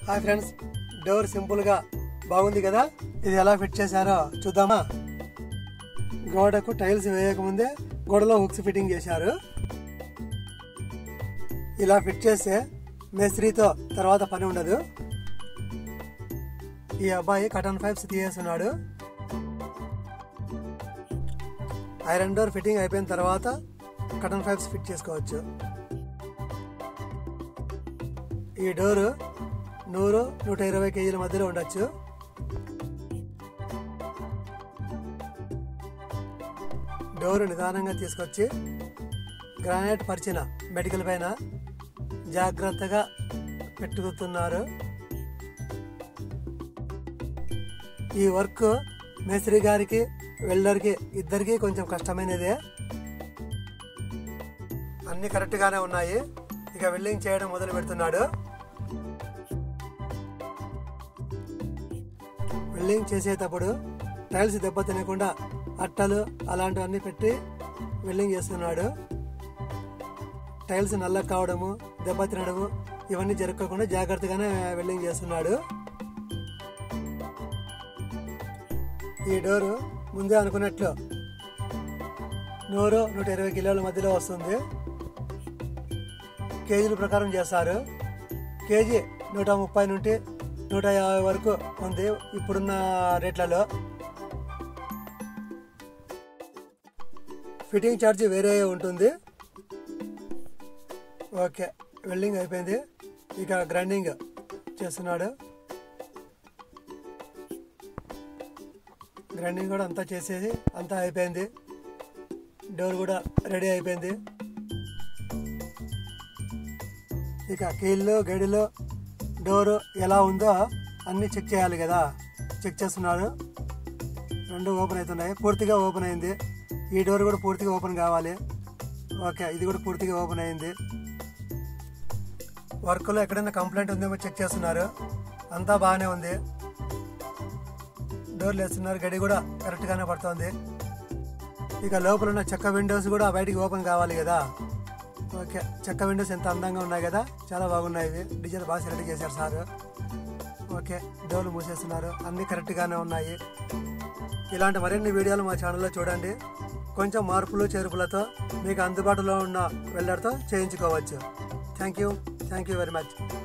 hi friends door simple గా బాగుంది కదా ఇది ఎలా ఫిట్ చేశారో చూద్దామా గోడకు టైల్స్ వేయకముందే గోడలో హుక్స్ ఫిట్టింగ్ చేశారు ఇలా ఫిట్ చేస్తే మేస్త్రితో తర్వాత పని ఉండదు ఈ అబ్బాయి కటన్ పైప్స్ తీయేస్తున్నాడు ఐరన్ డోర్ ఫిట్టింగ్ అయిపోయిన తర్వాత కటన్ పైప్స్ ఫిట్ చేసుకోవచ్చు ఈ డోరు నూరు నూట ఇరవై కేజీల మధ్యలో ఉండొచ్చు డోరు నిదానంగా తీసుకొచ్చి గ్రానైట్ పరిచిన మెడికల్ పైన జాగ్రత్తగా పెట్టుకుతున్నారు ఈ వర్క్ మేస్త్రి గారికి వెల్డర్కి ఇద్దరికి కొంచెం కష్టమైనదే అన్ని కరెక్ట్గానే ఉన్నాయి ఇక వెల్డింగ్ చేయడం మొదలు పెడుతున్నాడు వెల్డింగ్ చేసేటప్పుడు టైల్స్ దెబ్బ తినకుండా అట్టలు అలాంటివన్నీ పెట్టి వెల్డింగ్ చేస్తున్నాడు టైల్స్ నల్ల కావడము దెబ్బ తినడము ఇవన్నీ జరగకుండా జాగ్రత్తగానే వెల్డింగ్ చేస్తున్నాడు ఈ డోరు ముందే అనుకున్నట్లు నూరు నూట ఇరవై కిలోల మధ్యలో వస్తుంది కేజీల ప్రకారం చేస్తారు కేజీ నూట ముప్పై నుండి నూట యాభై వరకు ఉంది ఇప్పుడున్న రేట్లలో ఫిట్టింగ్ ఛార్జ్ వేరే ఉంటుంది ఓకే వెల్డింగ్ అయిపోయింది ఇక గ్రైండింగ్ చేస్తున్నాడు గ్రైండింగ్ కూడా అంతా చేసేసి అంతా అయిపోయింది డోర్ కూడా రెడీ అయిపోయింది ఇక కీళ్ళు గడిలో డోరు ఎలా ఉందో అన్నీ చెక్ చేయాలి కదా చెక్ చేస్తున్నారు రెండు ఓపెన్ అవుతున్నాయి పూర్తిగా ఓపెన్ అయింది ఈ డోర్ కూడా పూర్తిగా ఓపెన్ కావాలి ఓకే ఇది కూడా పూర్తిగా ఓపెన్ అయింది వర్క్లో ఎక్కడైనా కంప్లైంట్ ఉందేమో చెక్ చేస్తున్నారు అంతా బాగానే ఉంది డోర్లు వేస్తున్నారు గడి కూడా కరెక్ట్గానే పడుతుంది ఇక లోపల ఉన్న చెక్క విండోస్ కూడా బయటికి ఓపెన్ కావాలి కదా ఓకే చెక్క విండోస్ ఎంత అందంగా ఉన్నాయి కదా చాలా బాగున్నాయి ఇవి డిజైన్ బాగా సెలెక్ట్ చేశారు సార్ ఓకే డోర్లు మూసేస్తున్నారు అన్నీ కరెక్ట్గానే ఉన్నాయి ఇలాంటి మరిన్ని వీడియోలు మా ఛానల్లో చూడండి కొంచెం మార్పులు చేర్పులతో మీకు అందుబాటులో ఉన్న వెల్డర్తో చేయించుకోవచ్చు thank you thank you very much